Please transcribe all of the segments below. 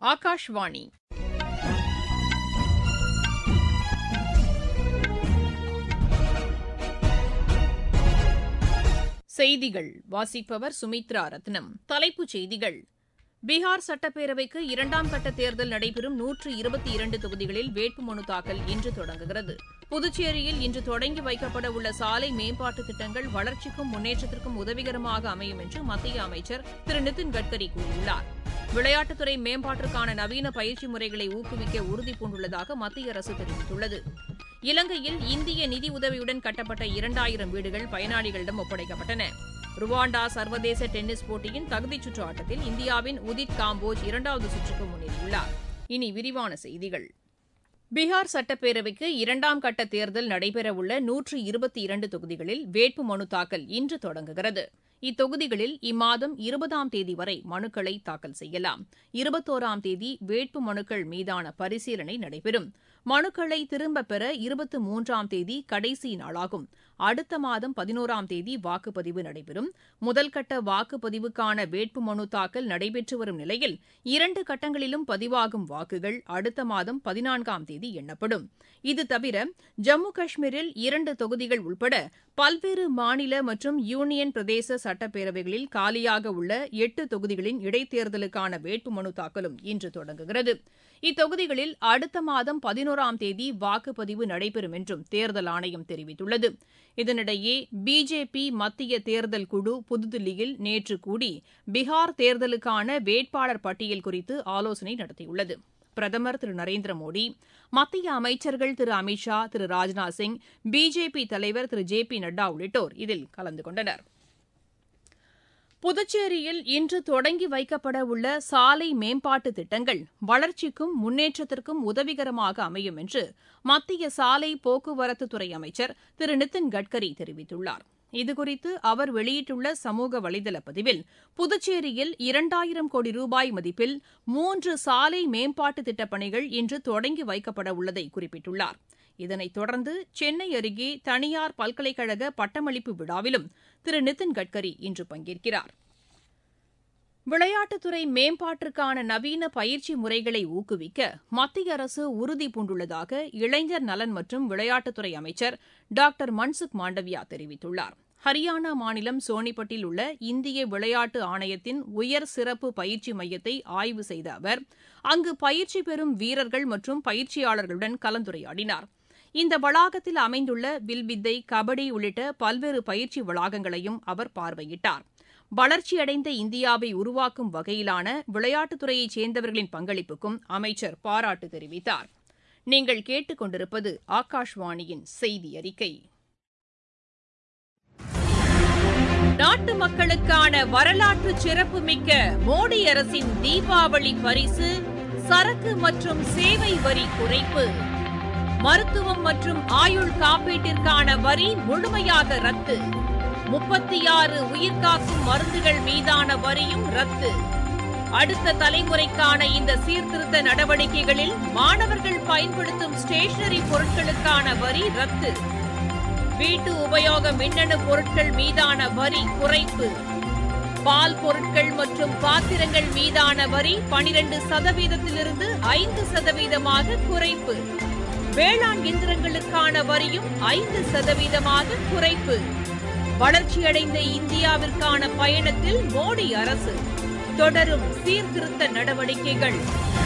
ஆகாஷ்வாணி செய்திகள் வாசிப்பவர் சுமித்ரா ரத்னம் தலைப்புச் செய்திகள் பீகார் சட்டப்பேரவைக்கு இரண்டாம் கட்ட தேர்தல் நடைபெறும் நூற்று இருபத்தி இரண்டு தொகுதிகளில் வேட்புமனு தாக்கல் இன்று தொடங்குகிறது புதுச்சேரியில் இன்று தொடங்கி வைக்கப்பட உள்ள சாலை மேம்பாட்டு திட்டங்கள் வளர்ச்சிக்கும் முன்னேற்றத்திற்கும் உதவிகரமாக அமையும் என்று மத்திய அமைச்சர் திரு நிதின் கட்கரி கூறியுள்ளார் விளையாட்டுத்துறை மேம்பாட்டிற்கான நவீன பயிற்சி முறைகளை ஊக்குவிக்க உறுதிபூண்டுள்ளதாக மத்திய அரசு தெரிவித்துள்ளது இலங்கையில் இந்திய நிதி உதவியுடன் கட்டப்பட்ட இரண்டாயிரம் வீடுகள் பயனாளிகளிடம் ஒப்படைக்கப்பட்டன ருவாண்டா சர்வதேச டென்னிஸ் போட்டியின் தகுதிச் சுற்று ஆட்டத்தில் இந்தியாவின் உதித் காம்போஜ் இரண்டாவது சுற்றுக்கு முன்னேறியுள்ளார் இனி விரிவான செய்திகள் பீகார் சட்டப்பேரவைக்கு இரண்டாம் கட்ட தேர்தல் நடைபெறவுள்ள நூற்று இருபத்தி இரண்டு தொகுதிகளில் வேட்புமனு தாக்கல் இன்று தொடங்குகிறது இத்தொகுதிகளில் இம்மாதம் இருபதாம் தேதி வரை மனுக்களை தாக்கல் செய்யலாம் இருபத்தோராம் தேதி வேட்பு மனுக்கள் மீதான பரிசீலனை நடைபெறும் மனுக்களை திரும்பப் பெற இருபத்து மூன்றாம் தேதி கடைசி நாளாகும் அடுத்த மாதம் பதினோராம் தேதி வாக்குப்பதிவு நடைபெறும் முதல்கட்ட வாக்குப்பதிவுக்கான வேட்புமனு தாக்கல் நடைபெற்று வரும் நிலையில் இரண்டு கட்டங்களிலும் பதிவாகும் வாக்குகள் அடுத்த மாதம் பதினான்காம் தேதி எண்ணப்படும் இது தவிர ஜம்மு காஷ்மீரில் இரண்டு தொகுதிகள் உட்பட பல்வேறு மாநில மற்றும் யூனியன் பிரதேச சட்டப்பேரவைகளில் காலியாக உள்ள எட்டு தொகுதிகளின் இடைத்தேர்தலுக்கான வேட்புமனு தாக்கலும் இன்று தொடங்குகிறது இத்தொகுதிகளில் அடுத்த மாதம் பதினோராம் தேதி வாக்குப்பதிவு நடைபெறும் என்றும் தேர்தல் ஆணையம் தெரிவித்துள்ளது இதனிடையே பிஜேபி மத்திய தேர்தல் குழு புதுதில்லியில் நேற்று கூடி பீகார் தேர்தலுக்கான வேட்பாளர் பட்டியல் குறித்து ஆலோசனை நடத்தியுள்ளது பிரதமர் திரு நரேந்திர மோடி மத்திய அமைச்சர்கள் திரு அமித் ஷா திரு ராஜ்நாத் சிங் பிஜேபி தலைவர் திரு ஜே பி நட்டா உள்ளிட்டோர் இதில் கலந்து கொண்டனர் புதுச்சேரியில் இன்று தொடங்கி வைக்கப்பட உள்ள சாலை மேம்பாட்டு திட்டங்கள் வளர்ச்சிக்கும் முன்னேற்றத்திற்கும் உதவிகரமாக அமையும் என்று மத்திய சாலை போக்குவரத்துத்துறை அமைச்சர் திரு நிதின் கட்கரி தெரிவித்துள்ளார் இதுகுறித்து அவர் வெளியிட்டுள்ள சமூக வலைதள பதிவில் புதுச்சேரியில் இரண்டாயிரம் கோடி ரூபாய் மதிப்பில் மூன்று சாலை மேம்பாட்டு திட்டப் பணிகள் இன்று தொடங்கி வைக்கப்பட உள்ளதை குறிப்பிட்டுள்ளார் இதனைத் தொடர்ந்து சென்னை அருகே தனியார் பல்கலைக்கழக பட்டமளிப்பு விழாவிலும் திரு நிதின் கட்கரி இன்று பங்கேற்கிறார் விளையாட்டுத்துறை மேம்பாட்டிற்கான நவீன பயிற்சி முறைகளை ஊக்குவிக்க மத்திய அரசு உறுதி பூண்டுள்ளதாக இளைஞர் நலன் மற்றும் விளையாட்டுத்துறை அமைச்சர் டாக்டர் மன்சுக் மாண்டவியா தெரிவித்துள்ளார் ஹரியானா மாநிலம் சோனிபட்டில் உள்ள இந்திய விளையாட்டு ஆணையத்தின் உயர் சிறப்பு பயிற்சி மையத்தை ஆய்வு செய்த அவர் அங்கு பயிற்சி பெறும் வீரர்கள் மற்றும் பயிற்சியாளர்களுடன் கலந்துரையாடினார் இந்த வளாகத்தில் அமைந்துள்ள வில்வித்தை கபடி உள்ளிட்ட பல்வேறு பயிற்சி வளாகங்களையும் அவர் பார்வையிட்டார் வளர்ச்சியடைந்த இந்தியாவை உருவாக்கும் வகையிலான விளையாட்டுத்துறையைச் சேர்ந்தவர்களின் பங்களிப்புக்கும் அமைச்சர் பாராட்டு தெரிவித்தார் நீங்கள் கேட்டுக் கொண்டிருப்பது ஆகாஷ்வாணியின் செய்தி அறிக்கை நாட்டு மக்களுக்கான வரலாற்று சிறப்புமிக்க மோடி அரசின் தீபாவளி பரிசு சரக்கு மற்றும் சேவை வரி குறைப்பு மருத்துவம் மற்றும் ஆயுள் காப்பீட்டிற்கான வரி முழுமையாக ரத்து முப்பத்தி ஆறு உயிர்காக்கும் மருந்துகள் மீதான வரியும் ரத்து அடுத்த தலைமுறைக்கான இந்த சீர்திருத்த நடவடிக்கைகளில் மாணவர்கள் பயன்படுத்தும் ஸ்டேஷனரி பொருட்களுக்கான வரி ரத்து வீட்டு உபயோக மின்னணு பொருட்கள் மீதான வரி குறைப்பு பால் பொருட்கள் மற்றும் பாத்திரங்கள் மீதான வரி பனிரெண்டு சதவீதத்திலிருந்து ஐந்து சதவீதமாக குறைப்பு வேளாண் இயந்திரங்களுக்கான வரியும் ஐந்து சதவீதமாக குறைப்பு வளர்ச்சியடைந்த இந்தியாவிற்கான பயணத்தில் மோடி அரசு தொடரும் சீர்திருத்த நடவடிக்கைகள்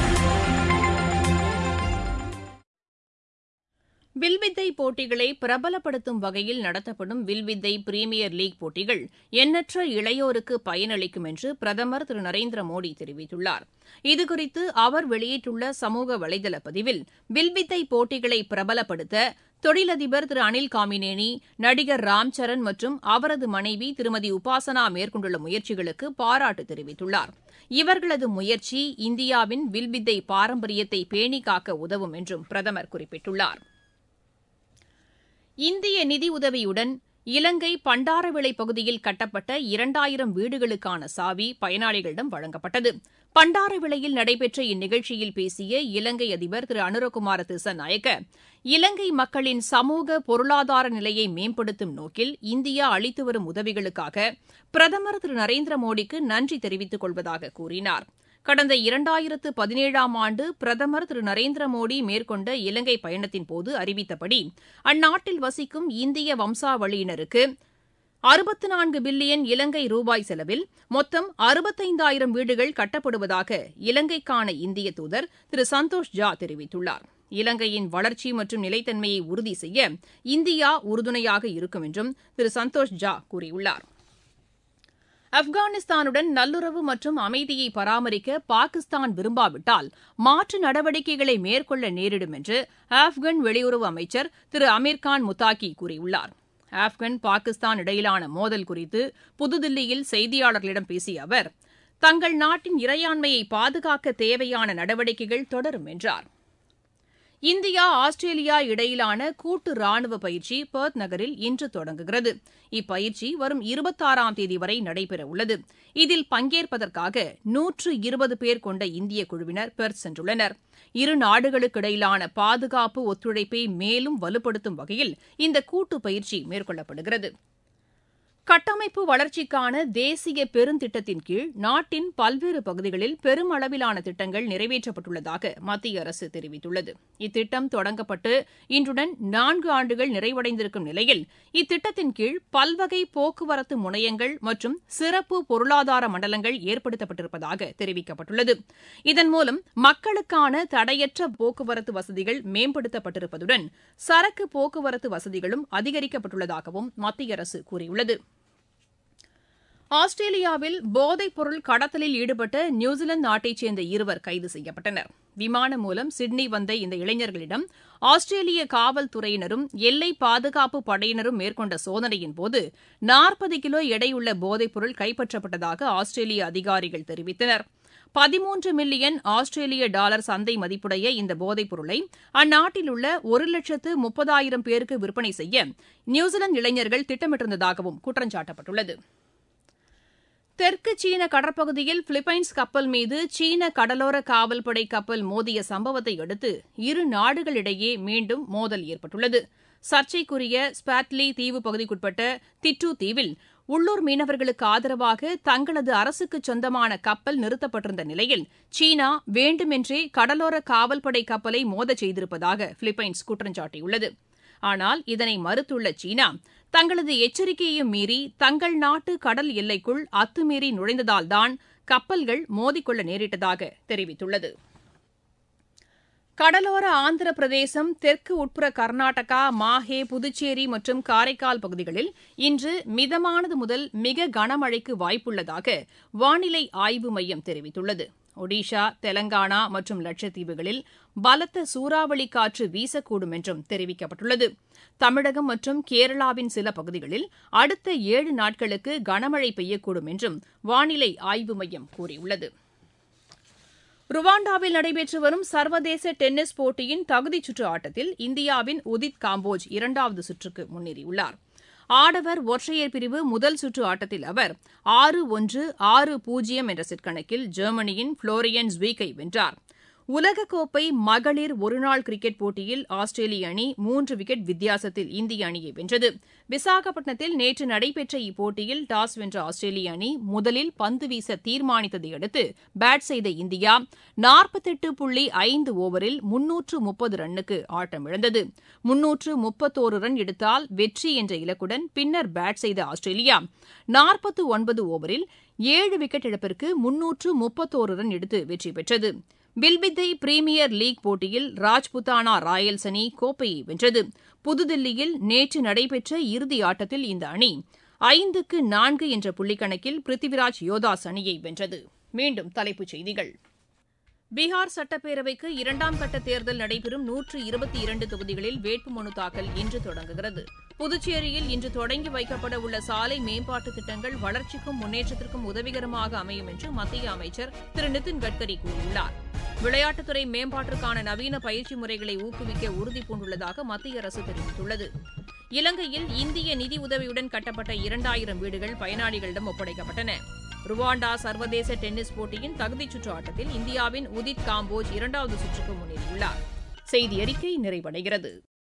வில்வித்தை போட்டிகளை பிரபலப்படுத்தும் வகையில் நடத்தப்படும் வில்வித்தை பிரீமியர் லீக் போட்டிகள் எண்ணற்ற இளையோருக்கு பயனளிக்கும் என்று பிரதமர் திரு நரேந்திர மோடி தெரிவித்துள்ளார் இதுகுறித்து அவர் வெளியிட்டுள்ள சமூக வலைதள பதிவில் வில்வித்தை போட்டிகளை பிரபலப்படுத்த தொழிலதிபர் திரு அனில் காமினேனி நடிகர் ராம்சரண் மற்றும் அவரது மனைவி திருமதி உபாசனா மேற்கொண்டுள்ள முயற்சிகளுக்கு பாராட்டு தெரிவித்துள்ளார் இவர்களது முயற்சி இந்தியாவின் வில்வித்தை பாரம்பரியத்தை பேணி காக்க உதவும் என்றும் பிரதமர் குறிப்பிட்டுள்ளார் இந்திய நிதியுதவியுடன் இலங்கை பண்டாரவிளை பகுதியில் கட்டப்பட்ட இரண்டாயிரம் வீடுகளுக்கான சாவி பயனாளிகளிடம் வழங்கப்பட்டது பண்டாரவிளையில் நடைபெற்ற இந்நிகழ்ச்சியில் பேசிய இலங்கை அதிபர் திரு அனுரகுமார திசநாயக்க இலங்கை மக்களின் சமூக பொருளாதார நிலையை மேம்படுத்தும் நோக்கில் இந்தியா அளித்து வரும் உதவிகளுக்காக பிரதமர் திரு நரேந்திர மோடிக்கு நன்றி தெரிவித்துக் கொள்வதாக கூறினார் கடந்த இரண்டாயிரத்து பதினேழாம் ஆண்டு பிரதமர் திரு நரேந்திர மோடி மேற்கொண்ட இலங்கை பயணத்தின்போது அறிவித்தபடி அந்நாட்டில் வசிக்கும் இந்திய வம்சாவளியினருக்கு அறுபத்து நான்கு பில்லியன் இலங்கை ரூபாய் செலவில் மொத்தம் அறுபத்தைந்தாயிரம் வீடுகள் கட்டப்படுவதாக இலங்கைக்கான இந்திய தூதர் திரு சந்தோஷ் ஜா தெரிவித்துள்ளார் இலங்கையின் வளர்ச்சி மற்றும் நிலைத்தன்மையை உறுதி செய்ய இந்தியா உறுதுணையாக இருக்கும் என்றும் திரு சந்தோஷ் ஜா கூறியுள்ளார் ஆப்கானிஸ்தானுடன் நல்லுறவு மற்றும் அமைதியை பராமரிக்க பாகிஸ்தான் விரும்பாவிட்டால் மாற்று நடவடிக்கைகளை மேற்கொள்ள நேரிடும் என்று ஆப்கான் வெளியுறவு அமைச்சர் திரு அமீர்கான் முத்தாக்கி கூறியுள்ளார் ஆப்கான் பாகிஸ்தான் இடையிலான மோதல் குறித்து புதுதில்லியில் செய்தியாளர்களிடம் பேசிய அவர் தங்கள் நாட்டின் இறையாண்மையை பாதுகாக்க தேவையான நடவடிக்கைகள் தொடரும் என்றார் இந்தியா ஆஸ்திரேலியா இடையிலான கூட்டு ராணுவ பயிற்சி பெர்த் நகரில் இன்று தொடங்குகிறது இப்பயிற்சி வரும் இருபத்தாறாம் தேதி வரை நடைபெறவுள்ளது இதில் பங்கேற்பதற்காக நூற்று இருபது பேர் கொண்ட இந்திய குழுவினர் பெர்த் சென்றுள்ளனர் இரு நாடுகளுக்கிடையிலான பாதுகாப்பு ஒத்துழைப்பை மேலும் வலுப்படுத்தும் வகையில் இந்த கூட்டு பயிற்சி மேற்கொள்ளப்படுகிறது கட்டமைப்பு வளர்ச்சிக்கான தேசிய பெருந்திட்டத்தின் கீழ் நாட்டின் பல்வேறு பகுதிகளில் பெருமளவிலான திட்டங்கள் நிறைவேற்றப்பட்டுள்ளதாக மத்திய அரசு தெரிவித்துள்ளது இத்திட்டம் தொடங்கப்பட்டு இன்றுடன் நான்கு ஆண்டுகள் நிறைவடைந்திருக்கும் நிலையில் இத்திட்டத்தின் கீழ் பல்வகை போக்குவரத்து முனையங்கள் மற்றும் சிறப்பு பொருளாதார மண்டலங்கள் ஏற்படுத்தப்பட்டிருப்பதாக தெரிவிக்கப்பட்டுள்ளது இதன் மூலம் மக்களுக்கான தடையற்ற போக்குவரத்து வசதிகள் மேம்படுத்தப்பட்டிருப்பதுடன் சரக்கு போக்குவரத்து வசதிகளும் அதிகரிக்கப்பட்டுள்ளதாகவும் மத்திய அரசு கூறியுள்ளது ஆஸ்திரேலியாவில் போதைப் பொருள் கடத்தலில் ஈடுபட்ட நியூசிலாந்து நாட்டைச் சேர்ந்த இருவர் கைது செய்யப்பட்டனர் விமானம் மூலம் சிட்னி வந்த இந்த இளைஞர்களிடம் ஆஸ்திரேலிய காவல்துறையினரும் எல்லை பாதுகாப்பு படையினரும் மேற்கொண்ட சோதனையின்போது நாற்பது கிலோ எடையுள்ள போதைப் பொருள் கைப்பற்றப்பட்டதாக ஆஸ்திரேலிய அதிகாரிகள் தெரிவித்தனர் பதிமூன்று மில்லியன் ஆஸ்திரேலிய டாலர் சந்தை மதிப்புடைய இந்த போதைப் பொருளை அந்நாட்டில் உள்ள ஒரு லட்சத்து முப்பதாயிரம் பேருக்கு விற்பனை செய்ய நியூசிலாந்து இளைஞர்கள் திட்டமிட்டிருந்ததாகவும் குற்றம் சாட்டப்பட்டுள்ளது தெற்கு சீன கடற்பகுதியில் பிலிப்பைன்ஸ் கப்பல் மீது சீன கடலோர காவல்படை கப்பல் மோதிய சம்பவத்தை அடுத்து இரு நாடுகளிடையே மீண்டும் மோதல் ஏற்பட்டுள்ளது சர்ச்சைக்குரிய ஸ்பாட்லி தீவு பகுதிக்குட்பட்ட திட்டு தீவில் உள்ளூர் மீனவர்களுக்கு ஆதரவாக தங்களது அரசுக்கு சொந்தமான கப்பல் நிறுத்தப்பட்டிருந்த நிலையில் சீனா வேண்டுமென்றே கடலோர காவல்படை கப்பலை மோதச் செய்திருப்பதாக பிலிப்பைன்ஸ் குற்றம் சாட்டியுள்ளது ஆனால் இதனை மறுத்துள்ள சீனா தங்களது எச்சரிக்கையையும் மீறி தங்கள் நாட்டு கடல் எல்லைக்குள் அத்துமீறி நுழைந்ததால்தான் கப்பல்கள் மோதிக்கொள்ள நேரிட்டதாக தெரிவித்துள்ளது கடலோர ஆந்திர பிரதேசம் தெற்கு உட்புற கர்நாடகா மாஹே புதுச்சேரி மற்றும் காரைக்கால் பகுதிகளில் இன்று மிதமானது முதல் மிக கனமழைக்கு வாய்ப்புள்ளதாக வானிலை ஆய்வு மையம் தெரிவித்துள்ளது ஒடிஷா தெலங்கானா மற்றும் லட்சத்தீவுகளில் பலத்த சூறாவளி காற்று வீசக்கூடும் என்றும் தெரிவிக்கப்பட்டுள்ளது தமிழகம் மற்றும் கேரளாவின் சில பகுதிகளில் அடுத்த ஏழு நாட்களுக்கு கனமழை பெய்யக்கூடும் என்றும் வானிலை ஆய்வு மையம் கூறியுள்ளது ருவாண்டாவில் நடைபெற்று வரும் சர்வதேச டென்னிஸ் போட்டியின் தகுதிச் சுற்று ஆட்டத்தில் இந்தியாவின் உதித் காம்போஜ் இரண்டாவது சுற்றுக்கு முன்னேறியுள்ளார் ஆடவர் ஒற்றையர் பிரிவு முதல் சுற்று ஆட்டத்தில் அவர் ஆறு ஒன்று ஆறு பூஜ்ஜியம் என்ற செட் கணக்கில் ஜெர்மனியின் புளோரியன் ஸ்வீக்கை வென்றார் உலகக்கோப்பை மகளிர் ஒருநாள் கிரிக்கெட் போட்டியில் ஆஸ்திரேலிய அணி மூன்று விக்கெட் வித்தியாசத்தில் இந்திய அணியை வென்றது விசாகப்பட்டினத்தில் நேற்று நடைபெற்ற இப்போட்டியில் டாஸ் வென்ற ஆஸ்திரேலிய அணி முதலில் பந்து வீச தீர்மானித்ததை அடுத்து பேட் செய்த இந்தியா நாற்பத்தெட்டு புள்ளி ஐந்து ஓவரில் முன்னூற்று முப்பது ரன்னுக்கு ஆட்டமிழந்தது முன்னூற்று முப்பத்தோரு ரன் எடுத்தால் வெற்றி என்ற இலக்குடன் பின்னர் பேட் செய்த ஆஸ்திரேலியா நாற்பத்து ஒன்பது ஓவரில் ஏழு விக்கெட் இழப்பிற்கு முன்னூற்று முப்பத்தோரு ரன் எடுத்து வெற்றி பெற்றது வில்வித்தை பிரீமியர் லீக் போட்டியில் ராஜ்புத்தானா ராயல்ஸ் அணி கோப்பையை வென்றது புதுதில்லியில் நேற்று நடைபெற்ற இறுதி ஆட்டத்தில் இந்த அணி ஐந்துக்கு நான்கு என்ற புள்ளிக்கணக்கில் பிருத்திவிராஜ் யோதாஸ் அணியை வென்றது மீண்டும் தலைப்புச் செய்திகள் பீகார் சட்டப்பேரவைக்கு இரண்டாம் கட்ட தேர்தல் நடைபெறும் நூற்று இருபத்தி இரண்டு தொகுதிகளில் வேட்புமனு தாக்கல் இன்று தொடங்குகிறது புதுச்சேரியில் இன்று தொடங்கி வைக்கப்பட உள்ள சாலை மேம்பாட்டு திட்டங்கள் வளர்ச்சிக்கும் முன்னேற்றத்திற்கும் உதவிகரமாக அமையும் என்று மத்திய அமைச்சர் திரு நிதின் கட்கரி கூறியுள்ளார் விளையாட்டுத்துறை மேம்பாட்டிற்கான நவீன பயிற்சி முறைகளை ஊக்குவிக்க உறுதிபூண்டுள்ளதாக மத்திய அரசு தெரிவித்துள்ளது இலங்கையில் இந்திய நிதி உதவியுடன் கட்டப்பட்ட இரண்டாயிரம் வீடுகள் பயனாளிகளிடம் ஒப்படைக்கப்பட்டன ருவாண்டா சர்வதேச டென்னிஸ் போட்டியின் தகுதிச் சுற்று ஆட்டத்தில் இந்தியாவின் உதித் காம்போஜ் இரண்டாவது சுற்றுக்கு முன்னேறியுள்ளார் செய்தி அறிக்கை நிறைவடைகிறது